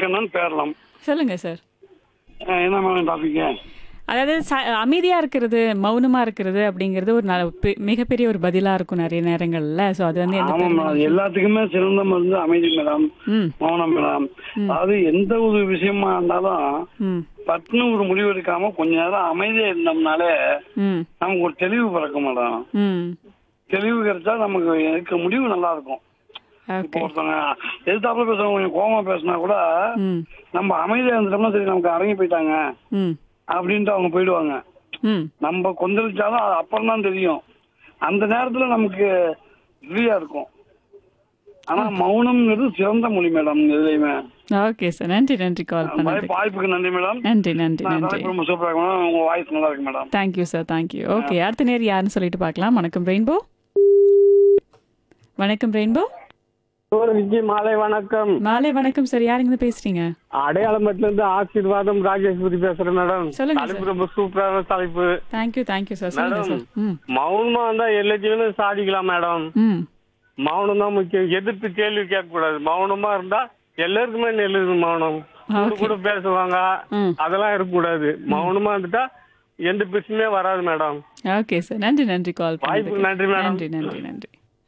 முத்துக்கண்ணன் பேரலாம் சொல்லுங்க சார் அஹ் என்ன madam topic அதாவது ச- அமைதியா இருக்கிறது மௌனமா இருக்கிறது அப்படிங்கிறது ஒரு ந- பெ- மிகப்பெரிய ஒரு பதிலா இருக்கும் நிறைய நேரங்கள்ல சோ அது வந்து எந்த ஆமா மேடம் எல்லாத்துக்குமே சிறந்த மருந்து அமைதி மேடம் ம் மௌனம் மேடம் அதாவது எந்த ஒரு விஷயமா இருந்தாலும் ம் பட்டுன்னு ஒரு முடிவு எடுக்காம கொஞ்ச நேரம் அமைதியா இருந்தோம்னாலே ம் நமக்கு ஒரு தெளிவு பிறக்கும் மேடம் ம் தெளிவு கிடைச்சா நமக்கு எடுக்க முடிவு நல்லா இருக்கும் இப்போ ஓகே ஒருத்தவங்க எதிர்த்தாப்புல பேசுறவங்க கொஞ்சம் கோவமா பேசினா கூட ம் நம்ம அமைதியா இருந்துட்டோம்னா சரி நமக்கு அடங்கி போயிட்டாங்க ம் அப்படின்ட்டு அவங்க போயிடுவாங்க ம் நம்ம கொந்தளிச்சாலும் அது அப்புறம் தான் தெரியும் அந்த நேரத்துல நமக்கு ஃப்ரீயா இருக்கும் ஆனா மௌனம்ங்கிறது சிறந்த மொழி மேடம் எதுலையுமே ஓகே சார் நன்றி நன்றி கால் பண்ணது வாய்ப்பு- வாய்ப்புக்கு நன்றி மேடம் நன்றி நன்றி நான் நன்றி தலைப்பு ரொம்ப சூப்பரா இருக்கணும் உங்க வாய்ஸ் நல்லா இருக்கு madam thank you sir thank you okay அடுத்த நேர் யாருன்னு சொல்லிட்டு பார்க்கலாம் வணக்கம் ரெயின்போ வணக்கம் ரெயின்போ சூரஜி மாலை வணக்கம் மாலை வணக்கம் சார் யாருங்க பேசுறீங்க அடையாளமட்டில இருந்து ஆசீர்வாதம் ராஜேஸ்வரி பேசுறேன் மேடம் சொல்லுங்க தலைப்பு ரொம்ப சூப்பரான தலைப்பு தேங்க்யூ தேங்க்யூ சார் சொல்லுங்க சார் ம் மௌனமா இருந்தா எல்லாத்தையும் சாதிக்கலாம் மேடம் ம் மௌனம் தான் முக்கியம் எதிர்த்து கேள்வி கேட்க கூடாது மௌனமா இருந்தா எல்லாருக்குமே நல்லது மௌனம் கூட கூட பேசுவாங்க ம். அதெல்லாம் இருக்கக்கூடாது மௌனமா இருந்துட்டா எந்த பிரச்சனையுமே வராது மேடம் ஓகே சார் நன்றி நன்றி கால் வாய்ப்புக்கு நன்றி மேடம். நன்றி நன்றி நன்றி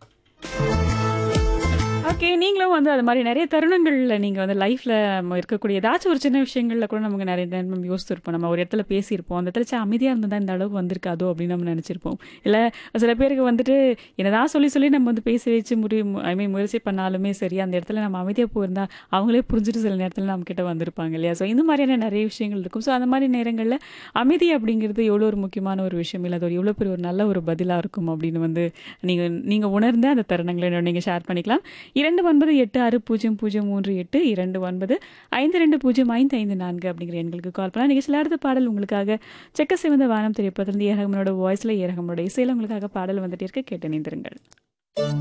ஓகே நீங்களும் வந்து அது மாதிரி நிறைய தருணங்கள்ல நீங்க வந்து லைஃப்ல இருக்கக்கூடிய ஏதாச்சும் ஒரு சின்ன விஷயங்கள்ல கூட நமக்கு நிறைய நேரம் நம்ம யோசிச்சிருப்போம் நம்ம ஒரு இடத்துல பேசியிருப்போம் அந்த இடத்துல ச்சே, அமைதியா இருந்தா இந்த அளவுக்கு வந்திருக்காதோ அப்படின்னு நம்ம நினைச்சிருப்போம் இல்ல சில பேருக்கு வந்துட்டு என்னதான் சொல்லி சொல்லி நம்ம வந்து பேசி வச்சு முடி ஐ மீன் முயற்சி பண்ணாலுமே சரி அந்த இடத்துல நம்ம அமைதியா போயிருந்தா அவங்களே புரிஞ்சுட்டு சில நேரத்துல நம்ம கிட்ட வந்திருப்பாங்க இல்லையா ஸோ இந்த மாதிரியான நிறைய விஷயங்கள் இருக்கும் ஸோ அந்த மாதிரி நேரங்கள்ல அமைதி அப்படிங்கிறது எவ்வளோ ஒரு முக்கியமான ஒரு விஷயம் இல்லை அது ஒரு எவ்வளோ பெரிய ஒரு நல்ல ஒரு பதிலாக இருக்கும் அப்படின்னு வந்து நீங்கள் நீங்கள் உணர்ந்த அந்த தருணங்களை என்னோட நீங்கள் ஷேர் பண்ணிக்கலாம் இரண்டு ஒன்பது எட்டு ஆறு பூஜ்ஜியம் பூஜ்ஜியம் மூன்று எட்டு இரண்டு ஒன்பது ஐந்து ரெண்டு பூஜ்ஜியம் ஐந்து ஐந்து நான்கு அப்படிங்கிற எண்களுக்கு கால் பண்ணலாம் நிகழ்ச்சியில் அடுத்த பாடல் உங்களுக்காக செக்க சிவந்த வானம் திரைப்படத்திலிருந்து ஏரகமனோட வாய்ஸில் ஏரகமனோட இசையில் உங்களுக்காக பாடல் வந்துட்டு இருக்க கேட்டு நிந்திருங்கள்